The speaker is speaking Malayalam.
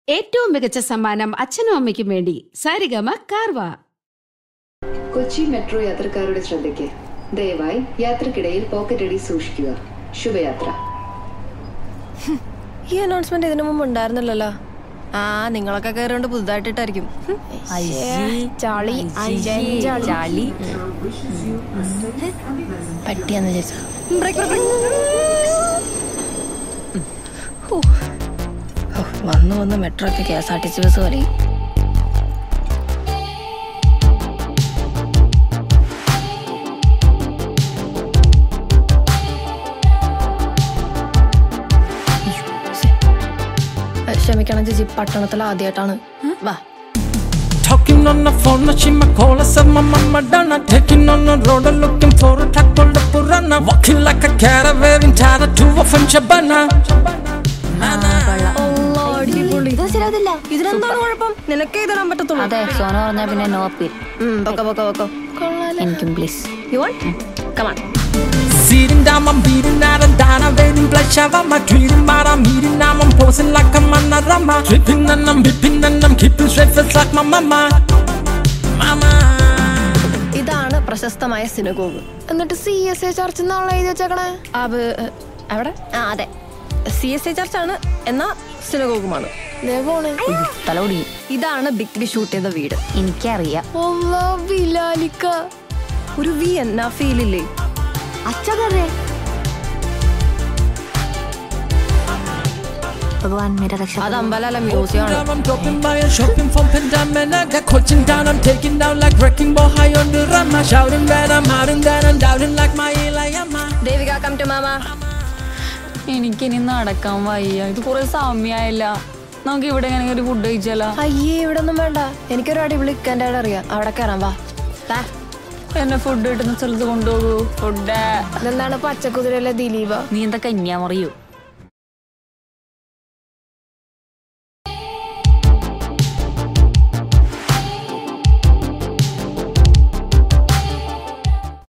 ഏറ്റവും മികച്ച സമ്മാനം അച്ഛനും അമ്മയ്ക്കും വേണ്ടി സാരിഗമ കാർവ കൊച്ചി മെട്രോ യാത്രക്കാരുടെ ശ്രദ്ധയ്ക്ക് ദയവായി യാത്രക്കിടയിൽ പോക്കറ്റ് അടി സൂക്ഷിക്കുക ശുഭയാത്ര ഈ അനൗൺസ്മെന്റ് ഇതിനു മുമ്പ് ഉണ്ടായിരുന്നില്ലല്ലോ ആ നിങ്ങളൊക്കെ കയറിയോണ്ട് പുതുതായിട്ടിട്ടായിരിക്കും ഹും. ചളി ചളി പട്ടിയാന്ന് ചോദിച്ചു ബ്രേക്ക് ബ്രേക്ക് വന്ന് വന്ന് മെട്രോ ഒക്കെ K S R T C bus പോലെ ക്ഷമിക്കണം ചേച്ചി പട്ടണത്തിൽ ആദ്യമായിട്ടാണ് വാ Talking on the phone, now she my call us up, my mama donna. Taking on the road, looking for a truck on the purana. Walking like a caravan, tired to a from Chabana. ഇതിനെന്താണ് കുഴപ്പം നിനക്കേ തരാൻ പറ്റത്തുള്ളൂ അതെ സോന പറഞ്ഞാ പിന്നെ നോ അപ്പീൽ ഉം, പൊക്കോ പൊക്കോ പൊക്കോ എനിക്കും please you won't come on Sitting down, I'm beating out and down, I'm waiting blood shower. My treating about I'm eating, now I'm posing like a manarama. Tripping and I'm bipping and I'm keeping straight face like my mama. Mama. ഇതാണ് പ്രശസ്തമായ സിനഗോഗ് എന്നിട്ട് സി എസ് എ ചർച്ച് എന്നാണല്ലോ എഴുതി വെച്ചേക്കണേ അത് അവിടെ ആ അതെ സി എസ് എ ചർച്ചാണ് എന്നാ സിനഗോഗുമാണ് തലോടി ഇതാണ് ബിഗ് ബി ഷൂട്ട് ചെയ്ത വീട് എനിക്കറിയാം വിലാലിക്ക ഒരു വി എന്നാ ഫീലില്ലേ ഭഗവാൻ മേരെ രക്ഷ അത് അമ്പലല്ല മ്യൂസിയം ആണ് Down, I'm dropping by and shopping from Pendamena. Got coaching down, I'm taking down like wrecking ball high on the rama. Shouting that I'm out and that I'm doubting like my Eliama. Devika come to മാമ എനിക്കിനി നടക്കാൻ വയ്യ ഇത് കുറെ സമയായില്ല നമുക്ക് ഇവിടെ എങ്ങനെ ഒരു ഫുഡ് കഴിച്ചാലോ അയ്യേ ഇവിടെ ഒന്നും വേണ്ട എനിക്കൊരു അടിപൊളി ഇക്കാൻ്റെ അവിടെ അറിയാം അവിടെ കയറാം വാ ദാ, എന്നെ ഫുഡ് കിട്ടുന്ന സ്ഥലത്ത് കൊണ്ടുപോകൂ ഫുഡ് ഇതെന്താണ് പച്ചക്കുതിരയിലെ ദിലീപ നീ എന്താ കന്യാ മറിയോ